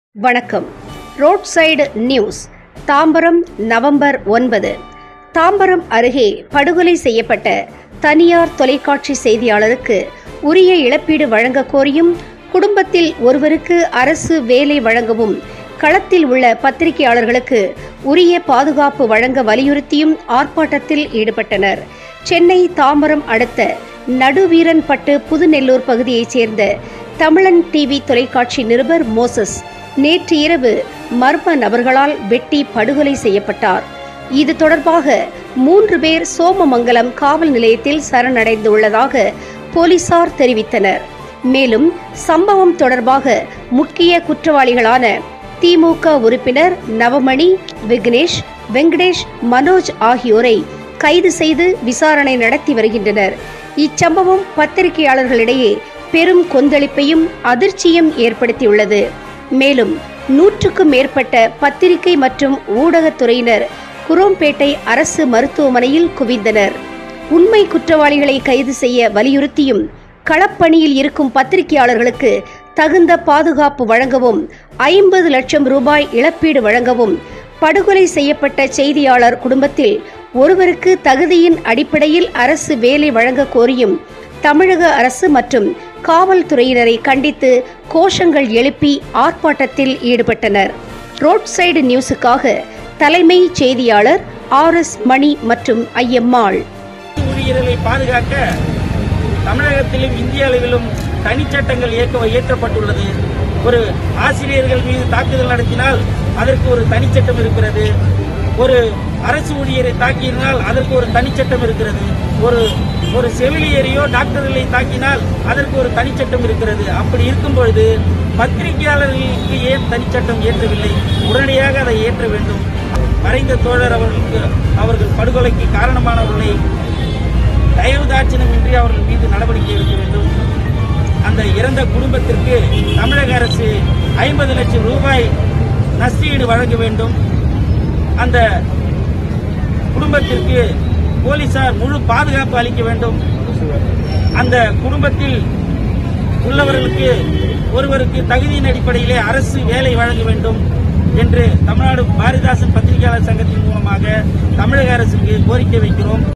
வணக்கம் road side news Tambaram November ஒன்பது தாம்பரம் அருகே படுகொலை செய்யப்பட்ட தனியார் தொலைக்காட்சி செய்தியாளருக்கு உரிய இழப்பீடு வழங்க கோரியும் குடும்பத்தில் ஒருவருக்கு அரசு வேலை வழங்கவும் களத்தில் உள்ள பத்திரிகையாளர்களுக்கு உரிய பாதுகாப்பு வழங்க வலியுறுத்தியும் ஆர்ப்பாட்டத்தில் ஈடுபட்டனர் சென்னை தாம்பரம் அடுத்த நடுவீரன்பட்டு புதுநெல்லூர் பகுதியைச் சேர்ந்த தமிழன் டிவி தொலைக்காட்சி நிருபர் மோசஸ் நேற்று இரவு மர்ம நபர்களால் வெட்டி படுகொலை செய்யப்பட்டார் இது தொடர்பாக மூன்று பேர் சோமமங்கலம் காவல் நிலையத்தில் சரணடைந்துள்ளதாக போலீசார் தெரிவித்தனர் மேலும் சம்பவம் தொடர்பாக முக்கிய குற்றவாளிகளான திமுக உறுப்பினர் நவமணி விக்னேஷ் வெங்கடேஷ் மனோஜ் ஆகியோரை கைது செய்து விசாரணை நடத்தி வருகின்றனர் இச்சம்பவம் பத்திரிகையாளர்களிடையே பெரும் கொந்தளிப்பையும் அதிர்ச்சியும் ஏற்படுத்தியுள்ளது மேலும் நூற்றுக்கும் மேற்பட்ட பத்திரிகை மற்றும் ஊடகத்துறையினர் குரோம்பேட்டை அரசு மருத்துவமனையில் குவிந்தனர் உண்மை குற்றவாளிகளை கைது செய்ய வலியுறுத்தியும் களப்பணியில் இருக்கும் பத்திரிகையாளர்களுக்கு தகுந்த பாதுகாப்பு வழங்கவும் ஐம்பது லட்சம் ரூபாய் இழப்பீடு வழங்கவும் படுகொலை செய்யப்பட்ட செய்தியாளர் குடும்பத்தில் ஒருவருக்கு தகுதியின் அடிப்படையில் அரசு வேலை வழங்க கோரியும் தமிழக அரசு மற்றும் காவல்துறையினரை கண்டித்து கோஷங்கள் எழுப்பி ஆர்ப்பாட்டத்தில் ஈடுபட்டனர் ரோட் சைடு நியூஸுக்காக தலைமை செய்தியாளர் ஆர் எஸ் மணி மற்றும் ஐயம்மாள் ஊழியர்களை பாதுகாக்க தமிழகத்திலும் இந்திய அளவிலும் தனிச்சட்டங்கள் இயக்க இயற்றப்பட்டுள்ளது ஒரு ஆசிரியர்கள் மீது தாக்குதல் நடத்தினால் அதற்கு ஒரு தனிச்சட்டம் இருக்கிறது ஒரு அரசு ஊழியரை தாக்கினால் அதற்கு ஒரு தனிச்சட்டம் இருக்கிறது ஒரு ஒரு செவிலியரையோ டாக்டர்களை தாக்கினால் அதற்கு ஒரு தனிச்சட்டம் இருக்கிறது அப்படி இருக்கும் பொழுது பத்திரிகையாளர்களுக்கு ஏன் தனிச்சட்டம் ஏற்றவில்லை உடனடியாக அதை ஏற்ற வேண்டும் மறைந்த தோழர் அவர்களுக்கு அவர்கள் படுகொலைக்கு காரணமானவர்களை தயவு தாட்சியமின்றி அவர்கள் மீது நடவடிக்கை எடுக்க வேண்டும் அந்த இறந்த குடும்பத்திற்கு தமிழக அரசு ஐம்பது லட்சம் ரூபாய் நஷ்டஈடு வழங்க வேண்டும் அந்த குடும்பத்திற்கு போலீசார் முழு பாதுகாப்பு அளிக்க வேண்டும் அந்த குடும்பத்தில் உள்ளவர்களுக்கு ஒருவருக்கு தகுதியின் அடிப்படையிலே அரசு வேலை வழங்க வேண்டும் என்று தமிழ்நாடு பாரதிதாசன் பத்திரிகையாளர் சங்கத்தின் மூலமாக தமிழக அரசுக்கு கோரிக்கை வைக்கிறோம்